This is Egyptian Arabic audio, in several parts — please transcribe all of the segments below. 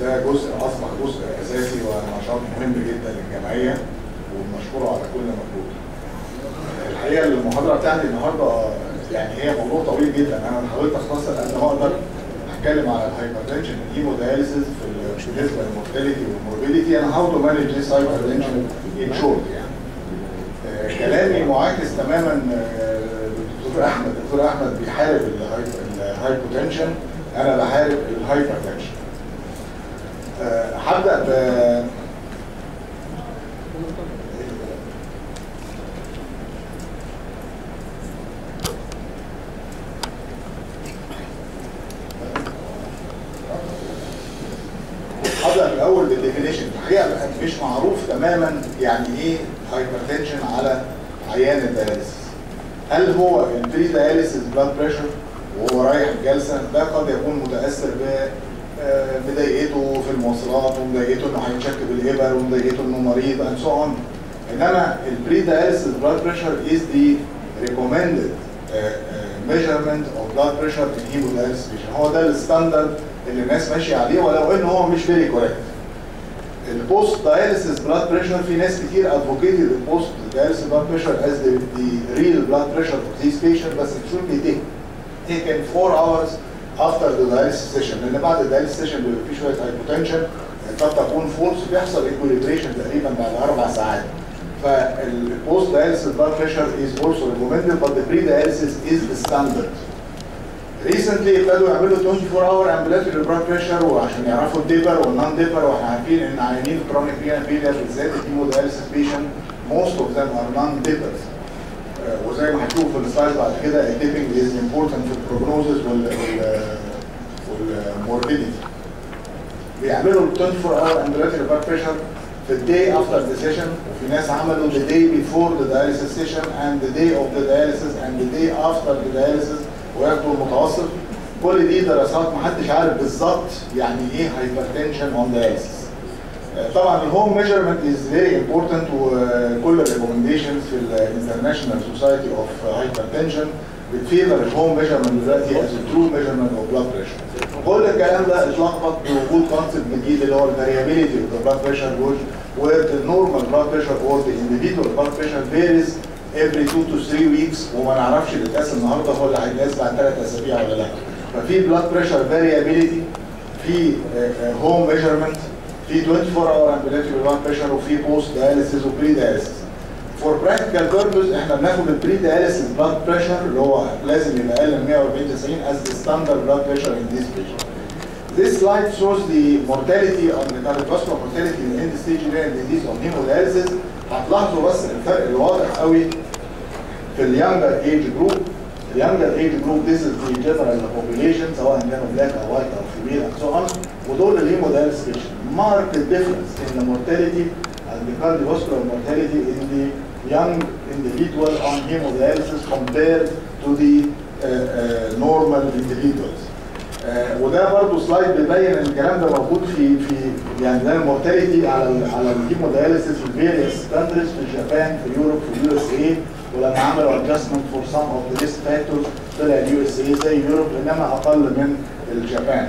ده جزء اصبح جزء اساسي ونشاط مهم جدا للجمعيه وبنشكره على كل مجهود. الحقيقه المحاضره بتاعتي النهارده يعني هي موضوع طويل جدا انا حاولت اختصر قد ما اقدر هتكلم على الهايبرتنشن هيموداياليسيس في بالنسبه للمورتاليتي والموربيديتي انا هاو تو مانج ذيس هايبرتنشن ان شورت يعني. آه، كلامي معاكس تماما آه، دكتور احمد دكتور احمد بيحارب الهايبوتنشن انا بحارب الهايبرتنشن. آه، هبدا ب هبدا الاول بالديفينيشن الحقيقه مش معروف تماما يعني ايه هايبرتنشن على عيان الدياليسيس هل هو البري دياليسيس بلاد بريشر وهو رايح الجلسه ده قد يكون متاثر ب آه، مضايقته في المواصلات ومضايقته انه هيتشك بالابر ومضايقته انه مريض and so on انما البري دياليسيس بلاد بريشر is the recommended uh, uh, measurement of blood pressure in hemodialysis patient هو ده الستاندرد اللي الناس ماشيه عليه ولو ان هو مش فيري كوريكت البوست داياليسيس بلاد بريشر في ناس كتير ادفوكيتد البوست داياليسيس بلاد بريشر as the, the real blood pressure of this patient بس it should be taken taken 4 hours after the dialysis session لان بعد الداياليسيس سيشن بيبقى في شويه هايبوتنشن قد تكون فولس بيحصل ايكوليبريشن تقريبا بعد اربع ساعات فالبوست داياليسيس بلاد بريشر is also recommended but the pre-dialysis is the standard ريسنتلي ابتدوا يعملوا 24 اور امبلاتوري بلاد بريشر وعشان يعرفوا الديبر والنون ديبر واحنا عارفين ان عيانين الكرونيك رينال فيلير بالذات الهيموداياليسيس بيشنت موست اوف ذم ار نون ديبرز وزي ما هتشوفوا في السلايد بعد كده الديبنج از امبورتنت في البروجنوزس وال والموربيديتي بيعملوا 24 اور امبلاتوري بلاد بريشر في الداي افتر ذا سيشن وفي ناس عملوا the day before the dialysis session and the day of the dialysis and the day after the dialysis وياخدوا المتوسط كل دي دراسات محدش عارف بالظبط يعني ايه هايبرتنشن اون داياليسيس طبعا الهوم ميجرمنت از فيري امبورتنت وكل الريكومنديشنز في الانترناشونال سوسايتي اوف هايبرتنشن بتفيفر الهوم ميجرمنت دلوقتي از ترو ميجرمنت اوف بلاد بريشر كل الكلام ده اتلخبط بوجود كونسيبت جديد اللي هو الفاريابيليتي اوف ذا بلاد بريشر where the normal blood pressure or the individual blood pressure varies every 2 to 3 weeks وما نعرفش اللي اتقاس النهارده هو اللي هيتقاس بعد ثلاث اسابيع ولا لا ففي بلاد بريشر فاريابيليتي في هوم ميجرمنت في 24 اور امبلاتوري بلاد بريشر وفي بوست داياليسيس وبري داياليسيس فور براكتيكال بيربز احنا بناخد البري داياليسيس بلاد بريشر اللي هو لازم يبقى اقل من 140 90 as the standard blood pressure in this patient. This slide shows the mortality on the cardiovascular mortality in end stage renal disease on hemodialysis هتلاحظوا بس الفرق الواضح قوي في اليانجر ايج جروب اليانجر ايج جروب this is the general population سواء كانوا بلاك او وايت او فيميل and so on ودول الهيمودايلس patient marked difference in the mortality and the cardiovascular mortality in the young individual on hemodialysis compared to the uh, uh, normal individuals. آه وده برضه سلايد بيبين ان الكلام ده موجود في في يعني ده المورتاليتي على ال على الهيموداياليسيس في الفيريس ستاندرز في اليابان في اليوروب في اليو اس اي ولما عملوا ادجستمنت فور سام اوف ذا ريسك فاكتورز طلع اليو اس اي زي اليوروب انما اقل من اليابان.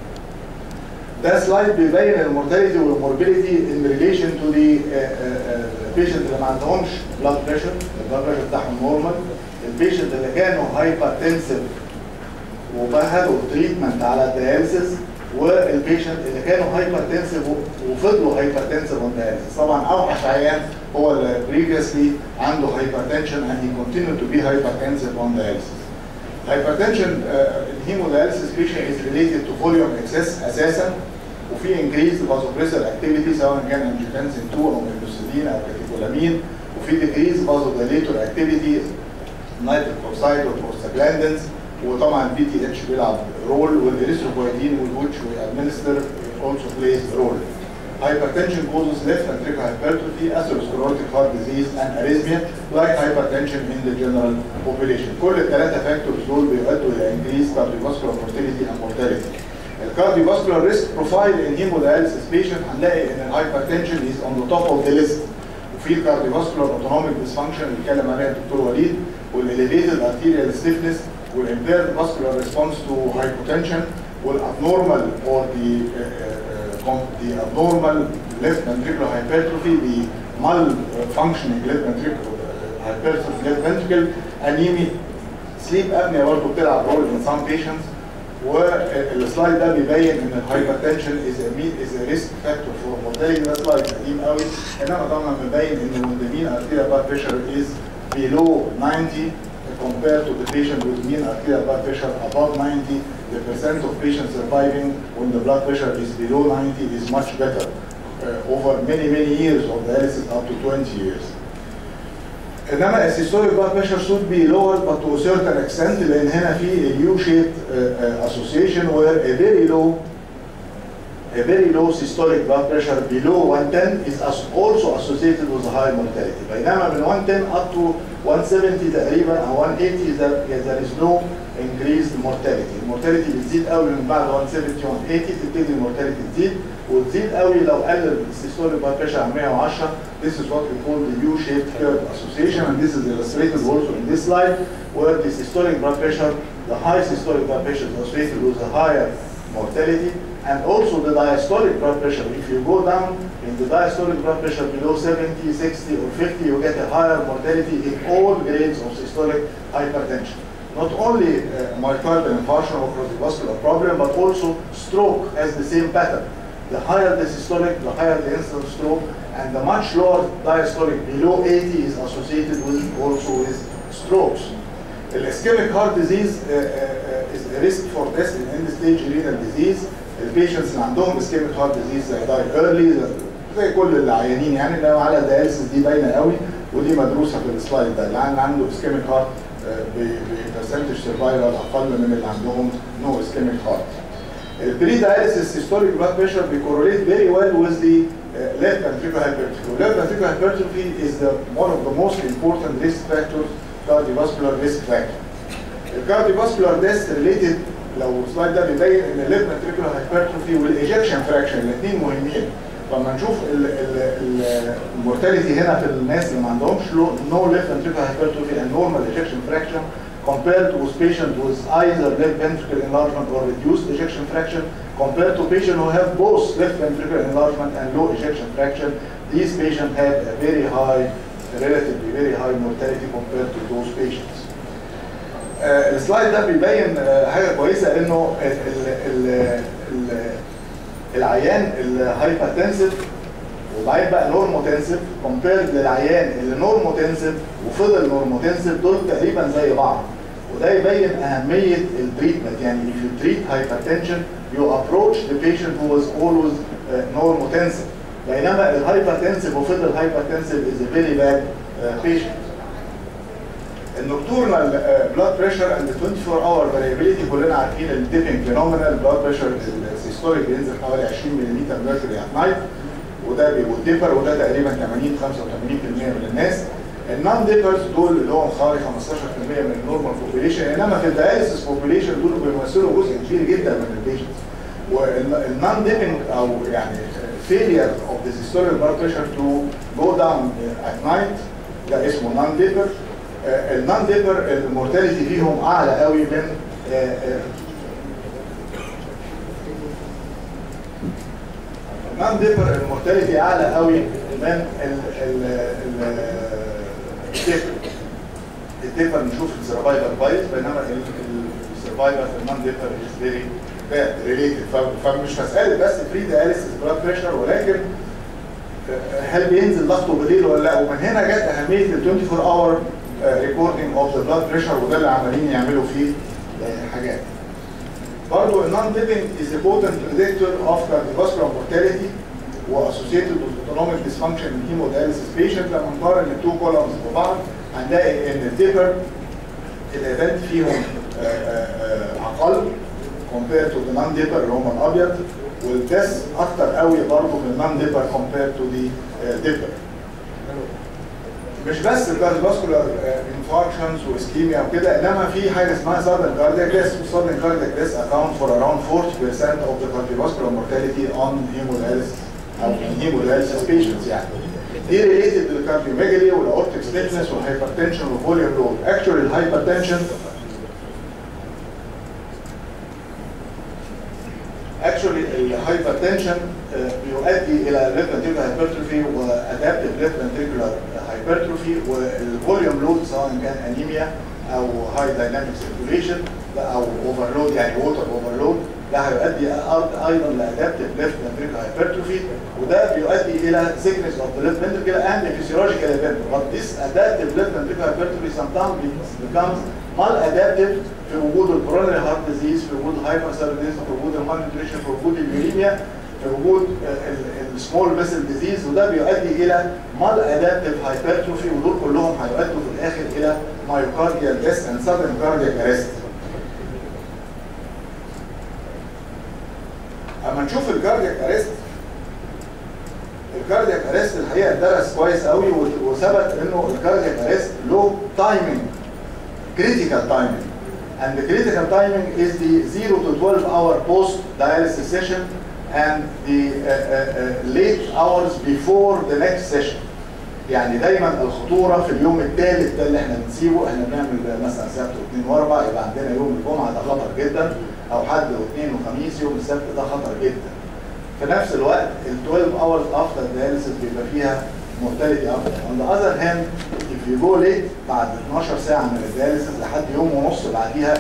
ده سلايد بيبين المورتاليتي والموربيليتي ان ريليشن تو ذا بيشنت اللي ما عندهمش بلاد بريشر البلاد بريشر بتاعهم نورمال البيشنت اللي كانوا هايبرتنسيف وبهدوا تريتمنت على الدياليسيس والبيشنت اللي كانوا هايبرتنسيف وفضلوا هايبرتنسيف اون دياليسيس طبعا اوحش عيان هو اللي بريفيسلي عنده هايبرتنشن and he continued to be hypertensive on dialysis. Hypertension uh, in hemodialysis patient is related to volume excess اساسا وفي increased vasopressor activity سواء كان angiotensin 2 او ميلوسيدين او كاتيكولامين وفي decreased vasodilator activity نيتريك اوكسايد والبروستاجلاندينز وطبعا البي تي اتش بيلعب رول والاريثروبويتين والويتش وادمنستر also plays a role. Hypertension causes left ventricular hypertrophy, atherosclerotic heart disease, and arrhythmia like hypertension in the general population. كل الثلاثة فاكتورز دول بيؤدوا إلى increased cardiovascular mortality and mortality. الكارديوفاسكولار ريسك بروفايل in hemodialysis patient هنلاقي ان الهايبرتنشن is on the top of the list وفي الكارديوفاسكولار اوتونوميك ديسفانكشن اللي اتكلم عليها الدكتور وليد والاليفيتد arterial stiffness والimpaired vascular response to hypotension والabnormal or the uh, uh, the abnormal left ventricular hypertrophy, the malfunctioning left ventricular hypertrophy left ventricle, anemia, sleep apnea برضه بتلعب رول in some patients والسلايد ده بيبين ان الهايبرتنشن is a is a risk factor for mortality ده سلايد قديم قوي انما طبعا مبين ان when the mean arterial blood pressure is below 90 compared to the patient with mean arterial blood pressure above 90 the percent of patients surviving when the blood pressure is below 90 is much better uh, over many many years of dialysis up to 20 years انما السيستوليك blood pressure should be lowered but to a certain extent لان هنا في U shaped uh, uh, association where a very low a very low systolic blood pressure below 110 is as also associated with high mortality بينما من 110 up to 170 تقريبا او 180 there, there is no increased mortality المورتاليتي بتزيد قوي من بعد 170 180 تبتدي المورتاليتي تزيد وتزيد قوي لو قلل السيستوليك blood pressure عن 110 this is what we call the U-shaped curve association and this is illustrated also in this slide where the systolic blood pressure the high systolic blood pressure is associated with a higher mortality and also the diastolic blood pressure. If you go down in the diastolic blood pressure below 70, 60, or 50, you get a higher mortality in all grades of systolic hypertension. Not only uh, myocardial infarction or cardiovascular problem, but also stroke has the same pattern. The higher the systolic, the higher the incidence of stroke, and the much lower diastolic below 80 is associated with also with strokes. Ischemic heart disease uh, uh, is a risk for death in end-stage renal disease. البيشنتس اللي عندهم اسكيميك هارت ديزيز زي داي ايرلي زي كل العيانين يعني اللي على الدياليسيس دي باينه قوي ودي مدروسه في السلايد ده العيان اللي عنده اسكيميك هارت ببرسنتج سرفايفل اقل من اللي عندهم نو اسكيميك هارت. البري داياليسيس سيستوليك بلاد بريشر بيكورليت فيري ويل with the uh, left ventricular hypertrophy. Left ventricular hypertrophy is the one of the most important risk factors cardiovascular risk factor. الكارديوفاسكولار ديث ريليتد لو السلايد ده بيبين ان الليفت ventricular hypertrophy والايجكشن فراكشن الاثنين مهمين فلما نشوف المورتاليتي هنا في الناس اللي ما عندهمش نو ليفت ventricular hypertrophy and normal ejection fraction compared with patient with either left ventricular enlargement or reduced ejection fraction compared to patient who have both left ventricular enlargement and low ejection fraction these patients have a very high relatively very high mortality compared to those patients آه السلايد ده بيبين آه حاجه كويسه انه ال ال ال العيان الهايبرتنسيف وبعدين بقى نورموتنسيف كومبيرد للعيان اللي نورموتنسيف وفضل نورموتنسيف دول تقريبا زي بعض وده يبين اهميه التريتمنت يعني if you treat hypertension you approach the patient who was always uh, normotensive بينما الهايبرتنسيف وفضل هايبرتنسيف is a very bad uh, patient النكتورنال بلاد بريشر اند 24 اور فاريبيليتي كلنا عارفين الديبنج فينومينال بلاد بريشر السيستوليك بينزل حوالي 20 ملم ميركوري ات نايت وده بيبقوا ديبر وده تقريبا 80 85% من الناس النون ديبرز دول اللي هم حوالي 15% من النورمال بوبيليشن انما في الدايليسيس بوبيليشن دول بيمثلوا جزء كبير جدا من البيشنتس والنون ديبنج او يعني failure of the systolic blood pressure to go down at night ده اسمه نون ديبر النون ديبر المورتاليتي فيهم اعلى قوي من النون ديبر المورتاليتي اعلى قوي من الديبر الديبر نشوف السرفايفر كويس بينما السرفايفر في النون ديبر از فيري باد ريليتد فمش مساله بس فري دياليسيس بلاد بريشر ولكن هل بينزل ضغطه بالليل ولا لا ومن هنا جت اهميه ال 24 اور ريكوردنج اوف ذا بلاد بريشر وده اللي عمالين يعملوا فيه حاجات. برضه النون ديبنج از important predictor of cardiovascular mortality واسوسيتد with autonomic dysfunction in hemodialysis patient لما نقارن التو كولمز ببعض هنلاقي ان الديبر الايفنت فيهم اقل compared to the non dipper اللي هم الابيض والديس اكتر قوي برضه في النون ديبر compared to the ديبر. مش بس الكارديوفاسكولار انفاركشنز واسكيميا وكده انما في حاجه اسمها سادن كاردياك ديس والسادن كاردياك ديس اكاونت فور اراوند 40% of the cardiovascular mortality on hemodialysis او in hemodialysis patients يعني دي ريليتد للكارديوميجالي والاورتيك ستيفنس والهايبرتنشن والفوليوم لود اكشولي الهايبرتنشن actually الهايبر الهايبرتنشن بيؤدي الى ليفت فنتريكولار هايبرتروفي وادابتيف ليفت فنتريكولار هايبرتروفي والفوليوم لود سواء كان انيميا او هاي دايناميك سيركوليشن او اوفرلود يعني ووتر اوفرلود ده هيؤدي ايضا لادابتيف ليفت فنتريكولار هايبرتروفي وده بيؤدي الى sickness of the left ventricle and a physiological event but this adaptive left ventricular hypertrophy sometimes becomes maladaptive في وجود الكورونري هارت ديزيز في وجود الهايبرثايروديزم في وجود المالنيوتريشن في وجود اليوريميا في وجود السمول فيسل ديزيز وده بيؤدي الى مال ادابتيف هايبرتروفي ودول كلهم هيؤدوا في الاخر الى مايوكارديال ديس اند سادن كاردياك اريست اما نشوف الكاردياك اريست الكاردياك اريست الحقيقه درس كويس قوي وثبت انه الكاردياك اريست له تايمنج critical timing and the critical timing is the 0 to 12 hour post dialysis session and the uh, uh, late hours before the next session يعني دايما الخطوره في اليوم الثالث ده اللي احنا بنسيبه احنا بنعمل مثلا سبت واثنين واربع يبقى عندنا يوم الجمعه ده خطر جدا او حد واثنين وخميس يوم السبت ده خطر جدا في نفس الوقت ال 12 hours after dialysis بيبقى فيها mortality after on the other hand if you go late بعد 12 ساعه من الدياليسيس لحد يوم ونص بعديها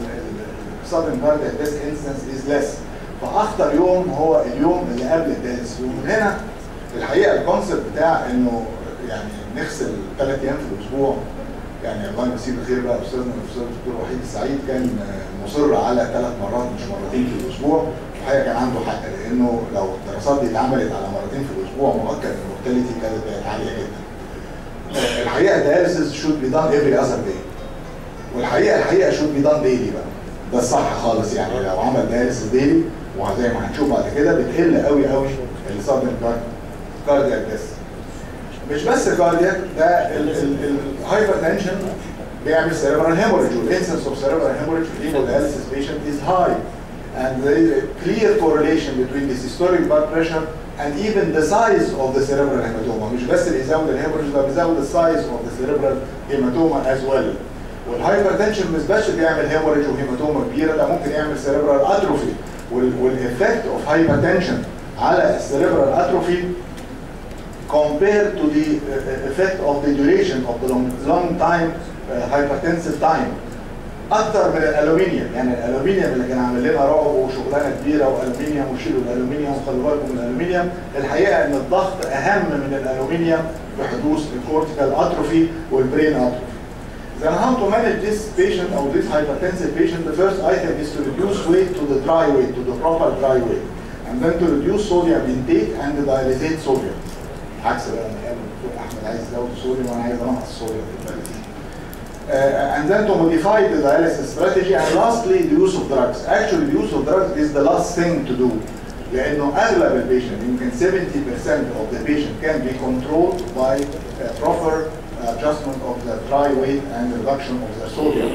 sudden cardiac death instance is less فاخطر يوم هو اليوم اللي قبل الدياليسيس ومن هنا الحقيقه الكونسيبت بتاع انه يعني نغسل ثلاث ايام في الاسبوع يعني الله يمسيه بالخير بقى استاذنا الاستاذ الدكتور وحيد السعيد كان مصر على ثلاث مرات مش مرتين في الاسبوع الحقيقه كان عنده حق لانه لو الدراسات دي اتعملت على مرتين في الاسبوع مؤكد ان المورتاليتي كانت بقت عاليه جدا. الحقيقه الدياليسيس شود بي دان افري اذر داي. والحقيقه الحقيقه شود بي دان ديلي بقى. ده الصح خالص يعني لو عمل دياليسيس ديلي وزي ما هنشوف بعد كده بتقل قوي قوي الصدمه كاردياك ديس. مش بس كاردياك ده الهايبر تنشن بيعمل cerebral hemorrhage والانسنس اوف cerebral hemorrhage في hemodialysis patient is high and there is a clear correlation between the systolic blood pressure and even the size of the cerebral hematoma مش بس اللي يزود الهيموريج ده بيزود السايز of the cerebral hematoma as well والهايبرتنشن مش بس بيعمل هيموريج وهيماتوما كبيره ده ممكن يعمل cerebral atrophy والeffect of hypertension على الcerebral atrophy compared to the effect of the duration of the long, long time uh, hypertensive time اكتر من الالومنيوم يعني الالومنيوم اللي كان عامل لنا رعب وشغلانه كبيره والومنيوم وشيلوا الالومنيوم وخلوا بالكم من الالومنيوم الحقيقه ان الضغط اهم من الالومنيوم بحدوث الكورتيكال اتروفي والبرين اتروفي Then how to manage this patient or this hypertensive patient? The first item is to reduce weight to the dry weight, to the proper dry weight. And then to reduce sodium intake and to dialysate sodium. عكس بقى لما قال الدكتور احمد عايز يزود الصوديوم وانا عايز انقص الصوديوم في البلدي. Uh, and then to modify the dialysis strategy and lastly the use of drugs. Actually the use of drugs is the last thing to do. لانه اغلب البيشنت يمكن 70% of the patient can be controlled by uh, proper adjustment of the dry weight and reduction of the sodium.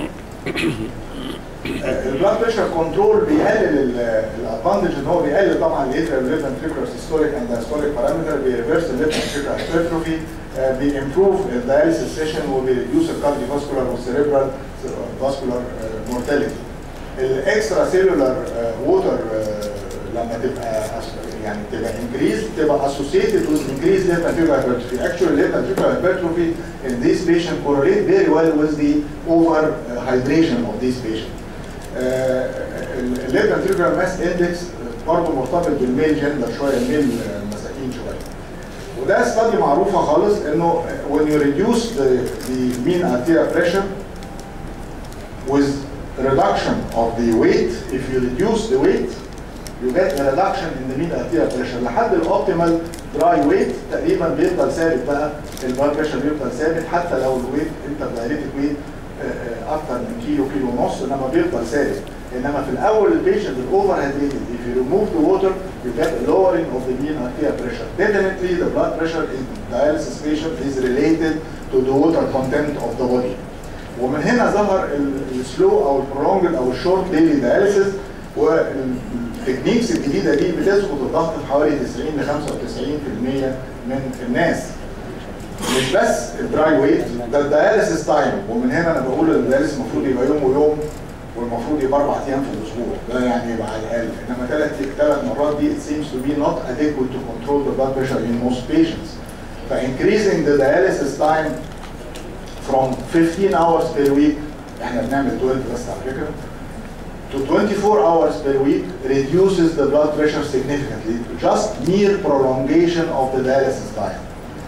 البلاد بريشر كنترول بيقلل الادفانتج ان هو بيقلل طبعا الاتريال ليفت فنتريكولار سيستوليك اند دايستوليك بارامتر بيريفرس الليفت فنتريكولار هايبرتروفي بيمبروف الدايليسيس سيشن وبيريديوس الكارديو فاسكولار والسيريبرال فاسكولار مورتاليتي الاكسترا سيلولار ووتر لما تبقى يعني تبقى انكريز تبقى associated with increased left ventricular hypertrophy. Actually, left ventricular hypertrophy in this patient correlate very well with the over hydration of this patient. الليفت ventricular mass index برضه مرتبط بالميل جندر شويه الميل مساكين شويه. وده استادي معروفه خالص انه when you reduce the, the mean arterial pressure with reduction of the weight, if you reduce the weight, you get a reduction in the mean arterial pressure لحد الاوبتيمال دراي ويت تقريبا بيفضل ثابت بقى البلاد بريشر بيفضل ثابت حتى لو الويت انت دايريتك ويت اكتر من كيلو كيلو ونص انما بيفضل ثابت انما في الاول البيشنت الاوفر هيدريتد if you remove the water you get a lowering of the mean arterial pressure definitely the blood pressure in dialysis patient is related to the water content of the body ومن هنا ظهر السلو او البرولونجد او الشورت ديلي داياليسيس والتكنيكس الجديده دي بتظبط الضغط في حوالي 90 ل 95% من الناس مش بس الدراي ويت ده الدياليسيس تايم ومن هنا انا بقول ان الدياليسيس المفروض يبقى يوم ويوم والمفروض يبقى اربع ايام في الاسبوع ده يعني يبقى على الاقل انما ثلاث ثلاث مرات دي it seems to be not adequate to control the blood pressure in most patients. ف increasing the dialysis time from 15 hours per week احنا بنعمل 12 بس على فكره to 24 hours per week reduces the blood pressure significantly just mere prolongation of the dialysis time.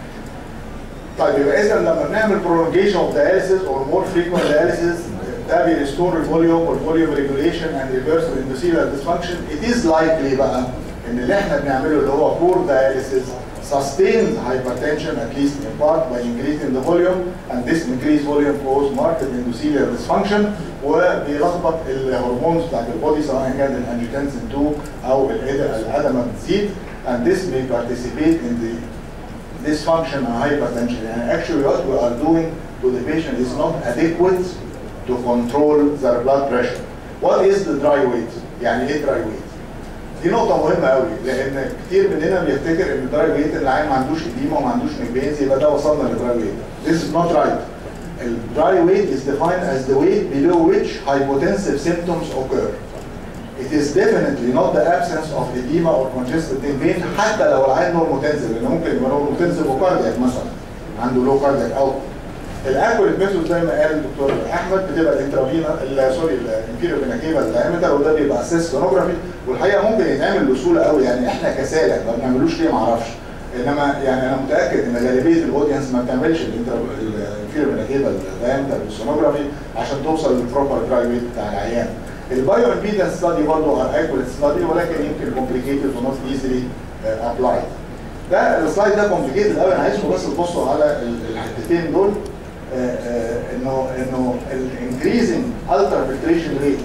طيب يبقى اذا لما بنعمل prolongation of dialysis or more frequent dialysis ده بيريستور الفوليوم والفوليوم ريجوليشن اند ريفرس الاندوثيليال ديسفانكشن it is likely بقى ان اللي احنا بنعمله اللي هو poor dialysis sustains hypertension at least in part by increasing the volume and this increased volume cause marked endothelial dysfunction وبيلخبط الهرمونز بتاعت البودي سواء كان الانجيوتنسين 2 او الادامانتين and this may participate in the dysfunction and hypertension and actually what we are doing to the patient is not adequate to control their blood pressure. What is the dry weight؟ يعني ايه dry weight؟ دي نقطة مهمة قوي لأن كتير مننا بيفتكر إن الدراي ويت اللي العيان ما عندوش إديمة وما عندوش نكبينز يبقى ده وصلنا للدراي ويت. This is not right. الدراي weight is defined as the weight below which hypotensive symptoms occur. It is definitely not the absence of edema or congested vein حتى لو العيان نورموتنزل لأن ممكن يبقى نورموتنزل وكاردياك مثلا عنده لو كاردياك أوت الاكوريت ميثود زي ما قال الدكتور احمد بتبقى الانترافينا سوري الانفيريور فيناكيبال دايمتر وده بيبقى اساس سونوجرافي والحقيقه ممكن يتعمل بسهوله قوي يعني احنا كسالك ما بنعملوش ليه ما اعرفش انما يعني انا متاكد ان غالبيه الاودينس ما بتعملش الانفيريور فيناكيبال دايمتر بالسونوجرافي عشان توصل للبروبر دراي ويت بتاع العيان البايو امبيدنس ستادي برضه ار اكوريت ستادي ولكن يمكن كومبليكيتد ونوت ايزلي ابلايد ده السلايد ده كومبليكيتد قوي انا عايزكم بس تبصوا على الحتتين دول آه آه انه انه الانكريزنج الترا فلتريشن ريت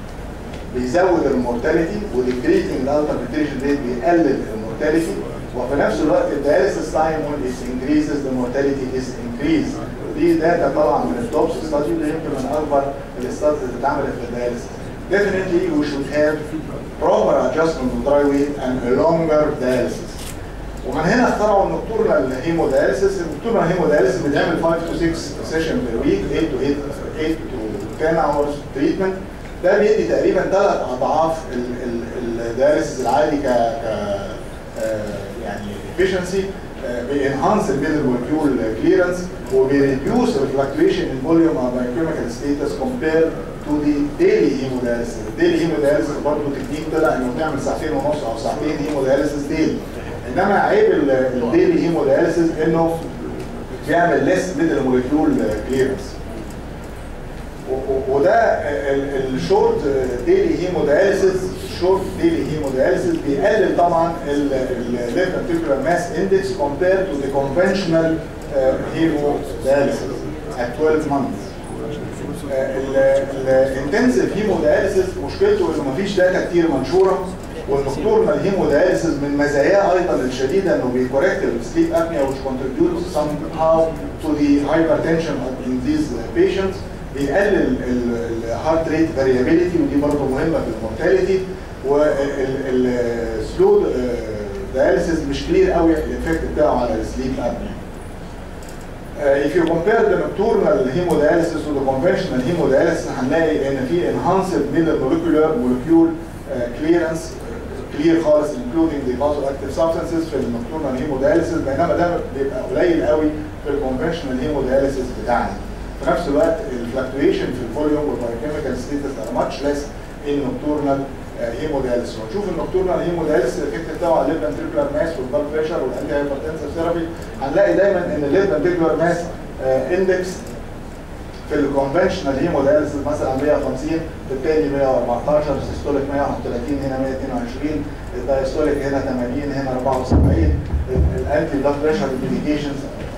بيزود المورتاليتي والديكريزنج الالترا فلتريشن ريت بيقلل المورتاليتي وفي نفس الوقت الدايليسيس تايم when it increases the mortality is increased دي داتا طبعا من التوبس ستادي اللي يمكن من اكبر الاستاديز اللي اتعملت في الدايليسيس definitely we should have proper adjustment of dry weight and a longer dialysis ومن هنا اخترعوا النكتورنال هيمودايليسيس النكتورنال هيمودايليسيس بتعمل 5 to 6 سيشن بير ويك 8 to 8 8 to 10 hours treatment ده بيدي تقريبا ثلاث اضعاف الدايليسيس العادي ك ك يعني efficiency بينهانس الميدل مولكيول كليرنس وبيريديوس الفلكتويشن ان فوليوم او بايوكيميكال ستيتس كومبير تو دي ديلي هيمودايليسيس الديلي هيمودايليسيس برضه تكنيك طلع انه بتعمل ساعتين ونص او ساعتين هيمودايليسيس ديلي انما عيب الديلي هيمودايليسيس انه بيعمل ليس ميدل مولكيول كليرنس وده الشورت ديلي هيمودايليسيس الشورت ديلي هيمودايليسيس بيقلل طبعا الليفت ارتيكولار ماس اندكس كومبير تو ذا كونفشنال هيمودايليسيس at 12 months الانتنسيف هيمودايليسيس مشكلته انه مفيش داتا كتير منشوره والنكتورنال هيمودايليسيس من مزاياه ايضا الشديده انه بيكوركت السليب ابنيا which contributes somehow to the hypertension in these patients بيقلل الهارت ريت فاريابيليتي ودي برضه مهمه في المورتاليتي والسلو دايليسيس مش كلير قوي الافكت بتاعه على السليب ابنيا Uh, if you compare the nocturnal hemodialysis to the conventional hemodialysis هنلاقي ان في enhanced middle molecular molecule uh, clearance كلير خالص including the vasoactive substances في النocturnal hemodialysis بينما ده بيبقى قليل قوي في الكونفشنال hemodialysis بتاعنا. في نفس الوقت الفلكتويشن في الفوليوم والبايوكيميكال ستيتس ار ماتش ليس ان نocturnal هيمودايليسيس ونشوف النكتورنال هيمودايليسيس الافكت بتاعه على الليف انتريكولار ماس والبلد بريشر والانتي هايبرتنسيف ثيرابي هنلاقي دايما ان الليف انتريكولار ماس اندكس في الكونفشنال هيمودايليسيس مثلا 150 في التاني 114 سيستوليك 131 هنا 122 الدايستوليك هنا 80 هنا 74 الانتي بلاد بريشر ميديكيشنز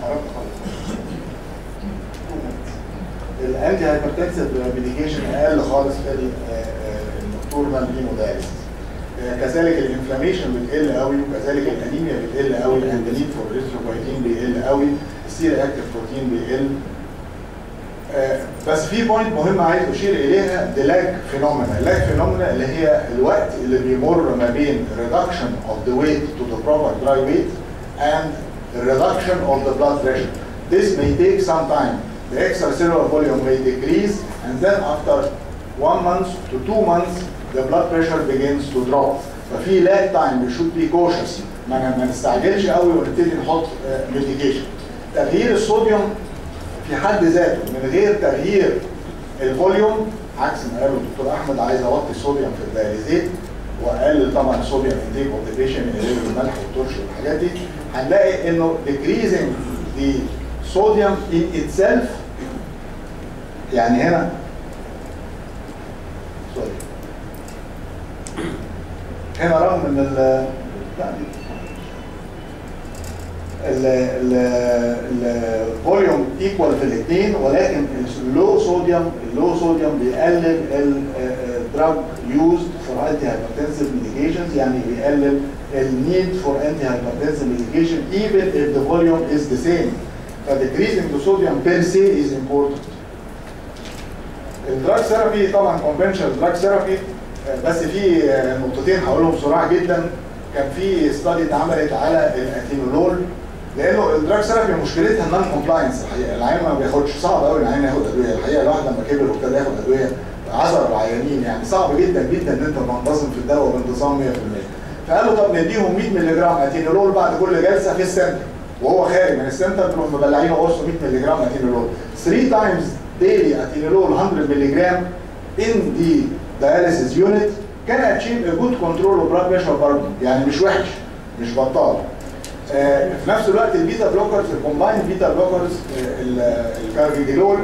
الانتي هايبرتنسيف ميديكيشن اقل خالص في النكتورنال هيمودايليسيس كذلك الانفلاميشن بتقل قوي وكذلك الانيميا بتقل قوي الاندلين فور ريثروبايتين بيقل قوي السير اكتيف بروتين بيقل آه بس في بوينت مهمه عايز اشير اليها دلاج فينومينا اللاج فينومينا اللي هي الوقت اللي بيمر ما بين reduction of the weight to the proper dry weight and reduction of the blood pressure this may take some time the extracellular volume may decrease and then after 1 month to 2 months the blood pressure begins to drop ففي lag time we should be cautious ما ما نستعجلش قوي ونبتدي نحط ميديكيشن تغيير الصوديوم في حد ذاته من غير تغيير الفوليوم عكس ما قاله الدكتور احمد عايز اوطي الصوديوم في الدياليزيت واقلل طبعا الصوديوم انتيك اوف ذا بيشنت يقلل الملح والترش والحاجات دي هنلاقي انه decreasing the sodium in itself يعني هنا سوري هنا رغم ان ال لا الفوليوم ايكوال في الاثنين ولكن اللو صوديوم اللو صوديوم بيقلل الدراج يوزد فور انتي هايبرتنسيف ميديكيشنز يعني بيقلل النيد فور انتي هايبرتنسيف ميديكيشن even if the volume is the same فديكريزنج the sodium per se is important الدراج ثيرابي طبعا conventional دراج ثيرابي بس في نقطتين هقولهم بسرعه جدا كان في ستادي اتعملت على الاتينولول لانه الدراج ثيرابي مشكلتها النون كومبلاينس الحقيقه العيان ما بياخدش صعب قوي العيان ياخد ادويه الحقيقه الواحد لما كبر وابتدى ياخد ادويه عذر العيانين يعني صعب جدا جدا ان انت تنتظم في الدواء بانتظام 100% فقالوا طب نديهم 100 مللي جرام اتينولول بعد كل جلسه في السنتر وهو خارج من السنتر تروح مبلعينه قرصه 100 مللي جرام اتينولول 3 تايمز ديلي اتينولول 100 مللي جرام in the dialysis unit can achieve a good control of blood pressure برضه يعني مش وحش مش بطال آه في نفس الوقت البيتا بلوكرز الكومبايند بيتا بلوكرز الكارفيديلول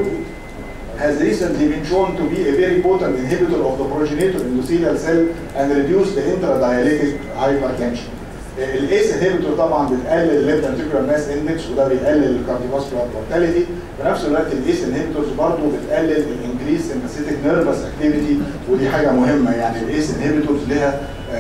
has recently been shown to be a very potent inhibitor of the progenitor endothelial cell and reduce the intradialytic hypertension. الايس انهبيتور طبعا بتقلل الليفت انتيكولار ماس اندكس وده بيقلل الكارديوفاسكولار مورتاليتي في نفس الوقت الايس انهبيتورز برضه بتقلل الانكريس سمباثيتك نيرفس اكتيفيتي ودي حاجه مهمه يعني الايس انهبيتورز ليها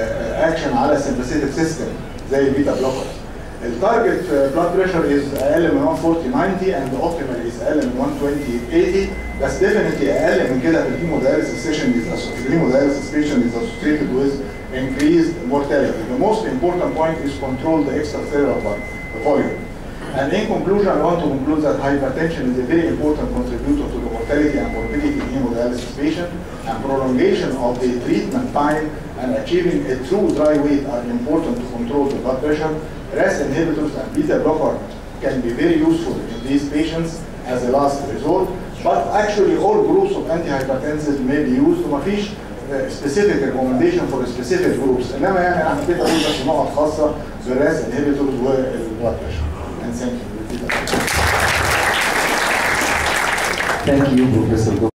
اكشن على السمباثيتك سيستم زي البيتا بلوكرز التارجت بلاد بريشر از اقل من 140 90 اند اوبتيمال از اقل من 120 80 بس ديفينتلي اقل من كده في الهيموداياليسيس سيشن الهيموداياليسيس بيشن از اسوسيتد with increased mortality. The most important point is control the extracellular volume. And in conclusion, I want to conclude that hypertension is a very important contributor to the mortality and morbidity in hemodialysis patients, and prolongation of the treatment time and achieving a true dry weight are important to control the blood pressure. RAS inhibitors and beta blocker can be very useful in these patients as a last resort, but actually all groups of antihypertensives may be used. ومفيش specific recommendation for specific groups انما يعني انا حبيت اقول بس نقط خاصه بالراس انهبيتورز والبلاد بريشر and thank you Thank you, Professor